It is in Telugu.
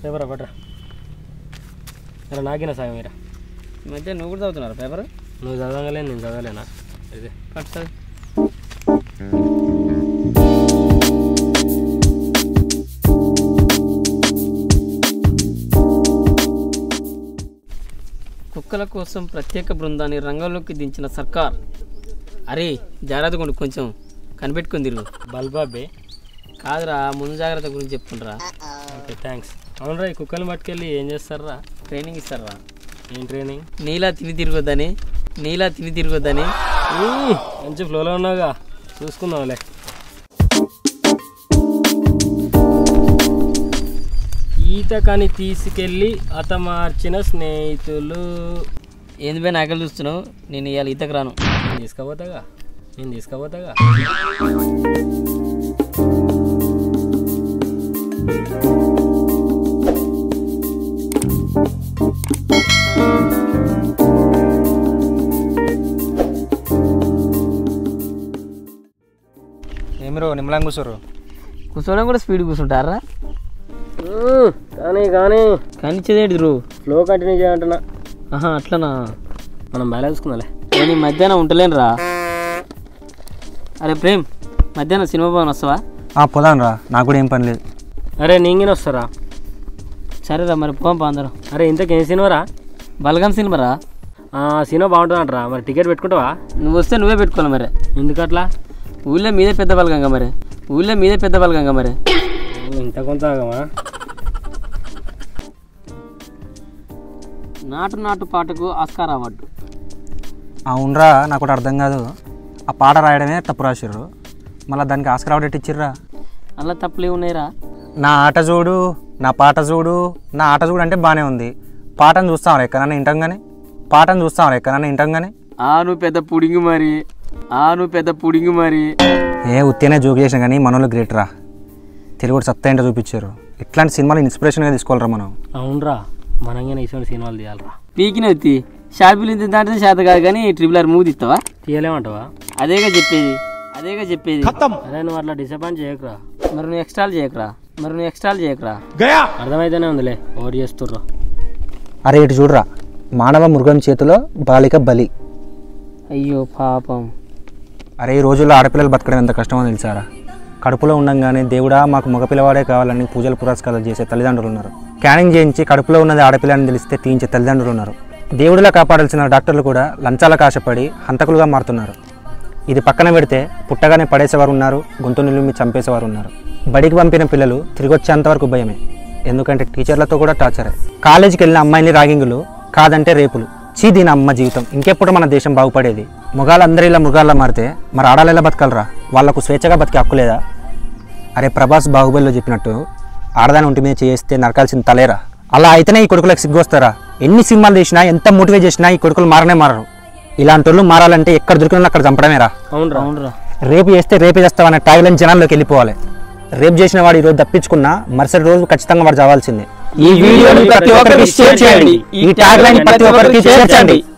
పేపర్ పట్రా ఇలా నాకిన సాగం మీరా ఈ మధ్య నువ్వు కూడా చదువుతున్నారు పేపర్ నువ్వు చదవగలే నేను చదవలేనా ఇదే పట్టు కుక్కల కోసం ప్రత్యేక బృందాన్ని రంగంలోకి దించిన సర్కార్ అరే జాగ్రత్త కొండు కొంచెం కనిపెట్టుకుని తిరుగు బల్బాబే కాదురా ముందు జాగ్రత్త గురించి చెప్పుకుంటారా ఓకే థ్యాంక్స్ అవునరా ఈ కుక్కల్ని పట్టుకెళ్ళి ఏం చేస్తారా ట్రైనింగ్ ఇస్తారా ఏం ట్రైనింగ్ నీలా తిని తిరగొద్దని నీలా తిని తిరగొద్దని మంచి ఫ్లోలో ఉన్నావుగా చూసుకుందాంలే ఈతకని తీసుకెళ్ళి అతమార్చిన స్నేహితులు ఏంది పోయి నాకెళ్ళి చూస్తున్నావు నేను ఇవాళ ఈతకు రాను నేను తీసుకుపోతాగా నేను తీసుకుపోతాగా ఏమిరో నిమ్మలం కూర్చోరు కూర్చోవడం కూడా స్పీడ్ కూర్చుంటారా కానీ కానీ కనిచ్చేదేంటి ధ్రువ్ ఫ్లో కంటిన్యూ చేయంటున్నా ఆహా అట్లనా మనం బాగా చూసుకుందాంలే నేను ఈ మధ్యాహ్నం ఉంటలేనురా అరే ప్రేమ్ మధ్యాహ్నం సినిమా భవన్ వస్తావా పోదాం రా నాకు కూడా ఏం పని లేదు అరే నీంగిన వస్తారా సరేరా మరి పోం పా అందరం అరే ఇంతకు ఏం సినిమారా బలగం సినిమారా ఆ, సినిమా బాగుంటుందంటరా మరి టికెట్ పెట్టుకుంటావా నువ్వు వస్తే నువ్వే పెట్టుకోవాలి మరి ఎందుకట్లా ఊళ్ళో మీదే పెద్ద బలగంగా మరి ఊళ్ళో మీదే పెద్ద బలగంగా మరి ఇంత కొంత ఆగమా నాటు నాటు పాటకు ఆస్కార్ అవార్డు అవునరా నాకు ఒకటి అర్థం కాదు ఆ పాట రాయడమే తప్పు రాసిర్రు మళ్ళీ దానికి ఆస్కర్ అవార్డు ఇచ్చిర్రా అలా తప్పులే ఉన్నాయిరా నా ఆట చూడు నా పాట చూడు నా ఆట చూడు అంటే బాగానే ఉంది పాటను చూస్తాం ఎక్కడన్నా వింటాం కానీ పాటను చూస్తాం ఎక్కడన్నా వింటాం కానీ ఆ నువ్వు పెద్ద పుడింగి మరి ఆ నువ్వు పెద్ద పుడింగి మరి ఏ ఉత్తేనే జోక్ చేసిన కానీ మనోళ్ళు గ్రేట్ రా తెలుగు సత్తా ఏంటో చూపించారు ఇట్లాంటి సినిమాలు ఇన్స్పిరేషన్గా తీసుకోవాలరా మనం అవునరా మనంగానే ఇటువంటి సినిమాలు తీయాలరా పీకిన వచ్చి షార్పిల్ ఇంత దాంట్లో చేత కాదు కానీ ట్రిపుల్ ఆర్ మూవ్ తీస్తావా తీయలేమంటావా అదేగా చెప్పేది అదేగా చెప్పేది అరే నువ్వు అట్లా డిసప్పాయింట్ చేయకురా మరి నువ్వు ఎక్స్ట్రాలు చేయకరా మరి నువ్వు ఎక్స్ట్రాలు చేయకరా అర్థమైతేనే ఉందిలే ఓవర్ చేస్తుర్రు అరే ఇటు చూడరా మానవ మృగం చేతిలో బాలిక బలి అయ్యో పాపం అరే ఈ రోజుల్లో ఆడపిల్లలు బతకడం ఎంత కష్టమో తెలుసారా కడుపులో ఉండంగానే దేవుడా మాకు మగపిల్లవాడే కావాలని పూజలు పురస్కారాలు చేసే తల్లిదండ్రులు ఉన్నారు స్కానింగ్ చేయించి కడుపులో ఉన్నది ఆడపిల్ల అని తెలిస్తే తీయించే తల్లిదండ్రులు ఉన్నారు దేవుడిలా కాపాడాల్సిన డాక్టర్లు కూడా లంచాలకు ఆశపడి హంతకులుగా మారుతున్నారు ఇది పక్కన పెడితే పుట్టగానే పడేసేవారు ఉన్నారు గొంతు నిలుమి చంపేసేవారు ఉన్నారు బడికి పంపిన పిల్లలు తిరిగి వచ్చేంత వరకు భయమే ఎందుకంటే టీచర్లతో కూడా టార్చరే కాలేజీకి వెళ్ళిన అమ్మాయిని రాగింగులు కాదంటే రేపులు చీ దీని అమ్మ జీవితం ఇంకెప్పుడు మన దేశం బాగుపడేది మృగాలందరూ ఇలా మృగాల్లో మారితే మరి ఆడాలు ఎలా బతకలరా వాళ్లకు స్వేచ్ఛగా బతికే హక్కు లేదా అరే ప్రభాస్ బాహుబలిలో చెప్పినట్టు ఆడదాని ఒంటి మీద చేస్తే నరకాల్సిన తలేరా అలా అయితేనే ఈ కొడుకులకు సిగ్గొస్తారా ఎన్ని సినిమాలు చేసినా ఎంత మోటివేట్ చేసినా ఈ కొడుకులు మారనే మారరు ఇలాంటి వాళ్ళు మారాలంటే ఎక్కడ దొరికినా అక్కడ చంపడమేరా అవునరా అవునరా రేపు చేస్తే రేపే చేస్తామనే ట్యాగ్లైన్ జనాల్లోకి వెళ్ళిపోవాలి రేపు చేసిన వాడు ఈరోజు తప్పించుకున్నా మరుసటి రోజు ఖచ్చితంగా వాడు చావాల్సిందే ఈ వీడియోని ప్రతి ఒక్కరికి షేర్ చేయండి ఈ ట్యాగ్లైన్ ప్రతి ఒక్కరికి చేర్చండి